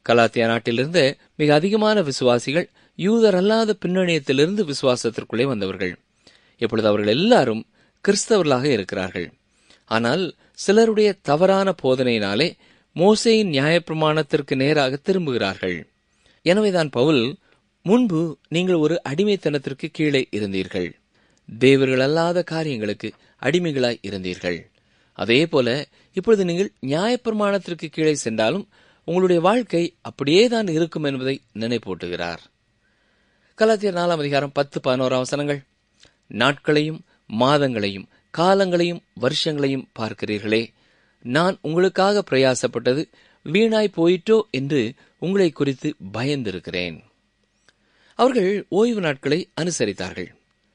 Galatia நாட்டிலிருந்த மிக அதிகமான விசுவாசிகள் யூதர் அல்லாத பின்னணியத்திலிருந்து விசுவாசத்திற்குள்ளே வந்தவர்கள் இப்பொழுது அவர்கள் எல்லாரும் கிறிஸ்தவர்களாக இருக்கிறார்கள் ஆனால் சிலருடைய தவறான போதனையினாலே மோசேயின் நியாயப்பிரமாணத்திற்கு நேராக திரும்புகிறார்கள் எனவேதான் பவுல் முன்பு நீங்கள் ஒரு அடிமைத்தனத்திற்கு கீழே இருந்தீர்கள் தேவர்கள் அல்லாத காரியங்களுக்கு அடிமைகளாய் இருந்தீர்கள் அதே போல இப்பொழுது நீங்கள் நியாயப்பிரமாணத்திற்கு கீழே சென்றாலும் உங்களுடைய வாழ்க்கை அப்படியே தான் இருக்கும் என்பதை நினைப்பூட்டுகிறார் கலாத்தியர் நாலாம் அதிகாரம் பத்து பதினோராம் வசனங்கள் நாட்களையும் மாதங்களையும் காலங்களையும் வருஷங்களையும் பார்க்கிறீர்களே நான் உங்களுக்காக பிரயாசப்பட்டது வீணாய் போயிட்டோ என்று உங்களை குறித்து பயந்திருக்கிறேன் அவர்கள் ஓய்வு நாட்களை அனுசரித்தார்கள்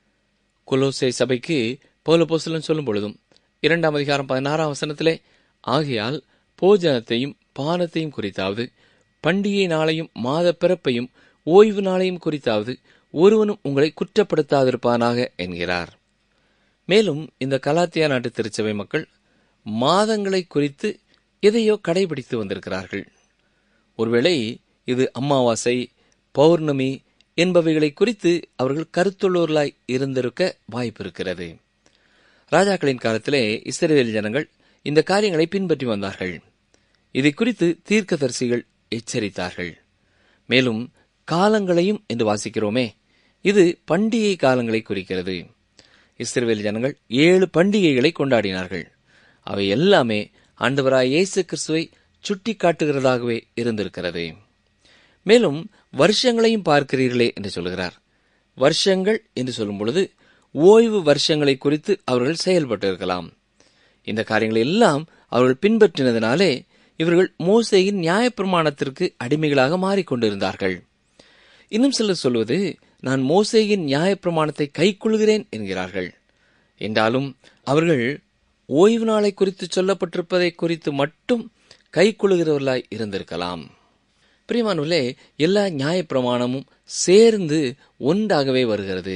கொலோசே சபைக்கு பௌலபோசலன் சொல்லும் பொழுதும் இரண்டாம் அதிகாரம் பதினாறாம் வசனத்திலே ஆகையால் போஜனத்தையும் பானத்தையும் குறித்தாவது பண்டிகை நாளையும் மாத பிறப்பையும் ஓய்வு நாளையும் குறித்தாவது ஒருவனும் உங்களை குற்றப்படுத்தாதிருப்பானாக என்கிறார் மேலும் இந்த கலாத்தியா நாட்டு திருச்சபை மக்கள் மாதங்களை குறித்து எதையோ கடைபிடித்து வந்திருக்கிறார்கள் ஒருவேளை இது அமாவாசை பௌர்ணமி என்பவைகளை குறித்து அவர்கள் கருத்துள்ளோர்களாய் இருந்திருக்க வாய்ப்பு இருக்கிறது ராஜாக்களின் காலத்திலே இஸ்ரேல் ஜனங்கள் இந்த காரியங்களை பின்பற்றி வந்தார்கள் இதை குறித்து தீர்க்கதரிசிகள் எச்சரித்தார்கள் மேலும் காலங்களையும் என்று வாசிக்கிறோமே இது பண்டிகை காலங்களை குறிக்கிறது இஸ்ரேல் ஜனங்கள் ஏழு பண்டிகைகளை கொண்டாடினார்கள் அவை எல்லாமே ஆண்டவராய் இயேசு கிறிஸ்துவை சுட்டி காட்டுகிறதாகவே இருந்திருக்கிறது மேலும் வருஷங்களையும் பார்க்கிறீர்களே என்று சொல்கிறார் வருஷங்கள் என்று சொல்லும் பொழுது ஓய்வு வருஷங்களை குறித்து அவர்கள் செயல்பட்டிருக்கலாம் இந்த காரியங்களை எல்லாம் அவர்கள் பின்பற்றினதினாலே இவர்கள் மோசையின் நியாயப்பிரமாணத்திற்கு அடிமைகளாக மாறிக்கொண்டிருந்தார்கள் இன்னும் சிலர் சொல்வது நான் மோசேயின் நியாயப்பிரமாணத்தை கைக்கொள்கிறேன் என்கிறார்கள் என்றாலும் அவர்கள் ஓய்வு நாளை குறித்து சொல்லப்பட்டிருப்பதை குறித்து மட்டும் கைக்கொள்கிறவர்களாய் இருந்திருக்கலாம் பிரியமானவர்களே எல்லா நியாயப்பிரமாணமும் சேர்ந்து ஒன்றாகவே வருகிறது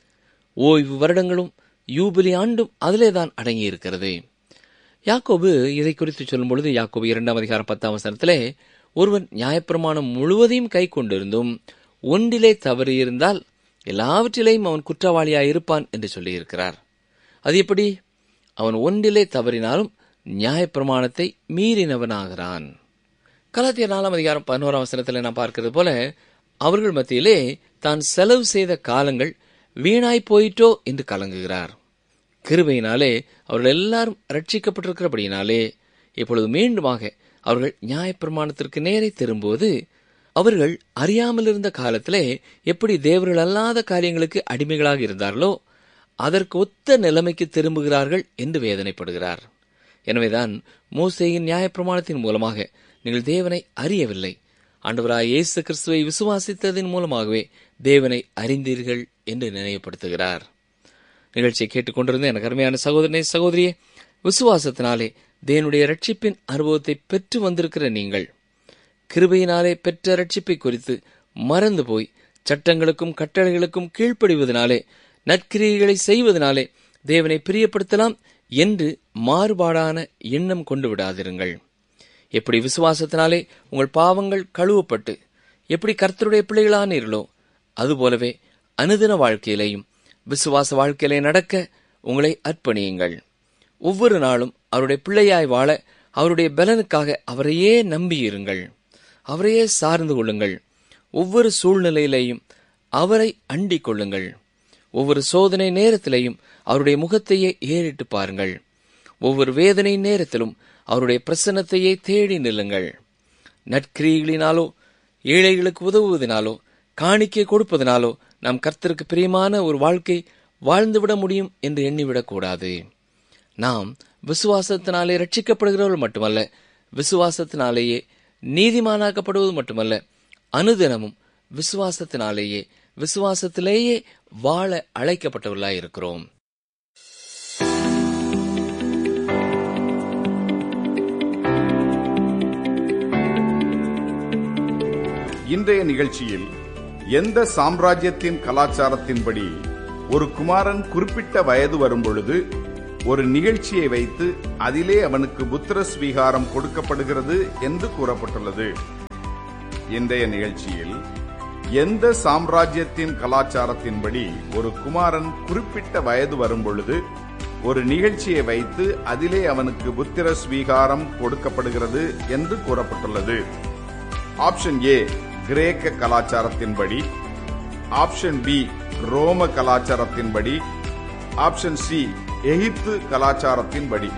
ஓய்வு வருடங்களும் யூபிலி ஆண்டும் அதிலே தான் அடங்கியிருக்கிறது யாக்கோபு இதை குறித்து சொல்லும் பொழுது யாக்கோபு இரண்டாம் அதிகாரம் பத்தாம் வசனத்திலே ஒருவன் நியாயப்பிரமாணம் முழுவதையும் கை கொண்டிருந்தும் ஒன்றிலே தவறியிருந்தால் எல்லாவற்றிலேயும் அவன் குற்றவாளியாய் இருப்பான் என்று சொல்லியிருக்கிறார் அது எப்படி அவன் ஒன்றிலே தவறினாலும் நியாயப்பிரமாணத்தை மீறினவனாகிறான் கலாத்திய நாலாம் அதிகாரம் பதினோராம் வசனத்தில் நான் பார்க்கிறது போல அவர்கள் மத்தியிலே தான் செலவு செய்த காலங்கள் வீணாய் போயிட்டோ என்று கலங்குகிறார் கிருபையினாலே அவர்கள் எல்லாரும் ரட்சிக்கப்பட்டிருக்கிறபடியினாலே இப்பொழுது மீண்டுமாக அவர்கள் நியாயப்பிரமாணத்திற்கு நேரே திரும்புவது அவர்கள் அறியாமல் இருந்த காலத்திலே எப்படி தேவர்கள் அல்லாத காரியங்களுக்கு அடிமைகளாக இருந்தார்களோ அதற்கு ஒத்த நிலைமைக்கு திரும்புகிறார்கள் என்று வேதனைப்படுகிறார் எனவேதான் மோசேயின் நியாயப்பிரமாணத்தின் மூலமாக நீங்கள் தேவனை அறியவில்லை ஆண்டவராய் இயேசு கிறிஸ்துவை விசுவாசித்ததின் மூலமாகவே தேவனை அறிந்தீர்கள் என்று நினைவுபடுத்துகிறார் நிகழ்ச்சியை கேட்டுக்கொண்டிருந்த எனக்கு அருமையான சகோதரனை சகோதரியே விசுவாசத்தினாலே தேவனுடைய ரட்சிப்பின் அனுபவத்தை பெற்று வந்திருக்கிற நீங்கள் கிருபையினாலே பெற்ற ரட்சிப்பை குறித்து மறந்து போய் சட்டங்களுக்கும் கட்டளைகளுக்கும் கீழ்ப்படிவதனாலே நற்கிரியைகளை செய்வதனாலே தேவனை பிரியப்படுத்தலாம் என்று மாறுபாடான எண்ணம் கொண்டு விடாதிருங்கள் எப்படி விசுவாசத்தினாலே உங்கள் பாவங்கள் கழுவப்பட்டு எப்படி கர்த்தருடைய பிள்ளைகளானீர்களோ அதுபோலவே அனுதின வாழ்க்கையிலேயும் விசுவாச வாழ்க்கையிலே நடக்க உங்களை அர்ப்பணியுங்கள் ஒவ்வொரு நாளும் அவருடைய பிள்ளையாய் வாழ அவருடைய பலனுக்காக அவரையே நம்பியிருங்கள் அவரையே சார்ந்து கொள்ளுங்கள் ஒவ்வொரு சூழ்நிலையிலேயும் அவரை அண்டிக் கொள்ளுங்கள் ஒவ்வொரு சோதனை நேரத்திலேயும் அவருடைய முகத்தையே ஏறிட்டு பாருங்கள் ஒவ்வொரு வேதனை நேரத்திலும் அவருடைய பிரசன்னத்தையே தேடி நில்லுங்கள் நற்கிரிகளினாலோ ஏழைகளுக்கு உதவுவதனாலோ காணிக்கை கொடுப்பதனாலோ நாம் கர்த்தருக்கு பிரியமான ஒரு வாழ்க்கை வாழ்ந்துவிட முடியும் என்று எண்ணிவிடக் கூடாது நாம் விசுவாசத்தினாலே ரட்சிக்கப்படுகிறவர்கள் மட்டுமல்ல விசுவாசத்தினாலேயே நீதிமானாக்கப்படுவது மட்டுமல்ல அனுதினமும் விசுவாசத்தினாலேயே விசுவாசத்திலேயே வாழ அழைக்கப்பட்டவர்களாய் இருக்கிறோம் இன்றைய நிகழ்ச்சியில் எந்த சாம்ராஜ்யத்தின் கலாச்சாரத்தின்படி ஒரு குமாரன் குறிப்பிட்ட வயது வரும்பொழுது ஒரு நிகழ்ச்சியை வைத்து அதிலே அவனுக்கு புத்திர ஸ்வீகாரம் கொடுக்கப்படுகிறது என்று கூறப்பட்டுள்ளது இன்றைய நிகழ்ச்சியில் எந்த சாம்ராஜ்யத்தின் கலாச்சாரத்தின்படி ஒரு குமாரன் குறிப்பிட்ட வயது வரும்பொழுது ஒரு நிகழ்ச்சியை வைத்து அதிலே அவனுக்கு புத்திர ஸ்வீகாரம் கொடுக்கப்படுகிறது என்று கூறப்பட்டுள்ளது ஆப்ஷன் ஏ கிரேக்க கலாச்சாரத்தின்படி ஆப்ஷன் பி ரோம கலாச்சாரத்தின்படி ஆப்ஷன் சி எகிப்து கலாச்சாரத்தின்படி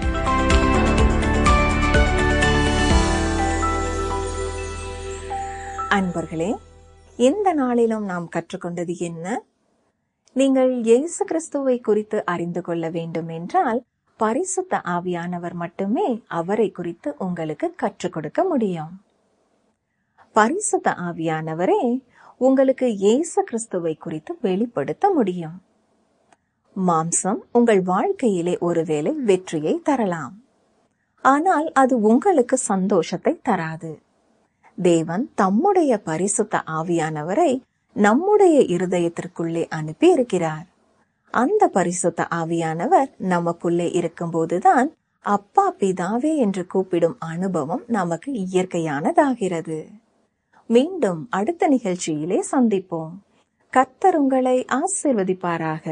அன்பர்களே இந்த நாளிலும் நாம் கற்றுக்கொண்டது என்ன நீங்கள் இயேசு கிறிஸ்துவை குறித்து அறிந்து கொள்ள வேண்டும் என்றால் பரிசுத்த ஆவியானவர் மட்டுமே அவரை குறித்து உங்களுக்கு கற்றுக் கொடுக்க முடியும் பரிசுத்த ஆவியானவரே உங்களுக்கு இயேசு கிறிஸ்துவை குறித்து வெளிப்படுத்த முடியும் மாம்சம் உங்கள் வாழ்க்கையிலே ஒருவேளை வெற்றியை தரலாம் ஆனால் அது உங்களுக்கு சந்தோஷத்தை தராது தேவன் தம்முடைய பரிசுத்த ஆவியானவரை நம்முடைய இருதயத்திற்குள்ளே அனுப்பி இருக்கிறார் அந்த பரிசுத்த ஆவியானவர் நமக்குள்ளே இருக்கும்போதுதான் அப்பா பிதாவே என்று கூப்பிடும் அனுபவம் நமக்கு இயற்கையானதாகிறது மீண்டும் அடுத்த நிகழ்ச்சியிலே சந்திப்போம் கர்த்தர் உங்களை ஆசிர்வதிப்பாராக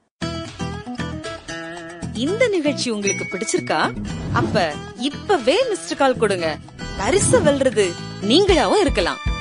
இந்த நிகழ்ச்சி உங்களுக்கு பிடிச்சிருக்கா அப்ப இப்பவே மிஸ்டர் கால் கொடுங்க பரிசு வெல்றது நீங்களாவும் இருக்கலாம்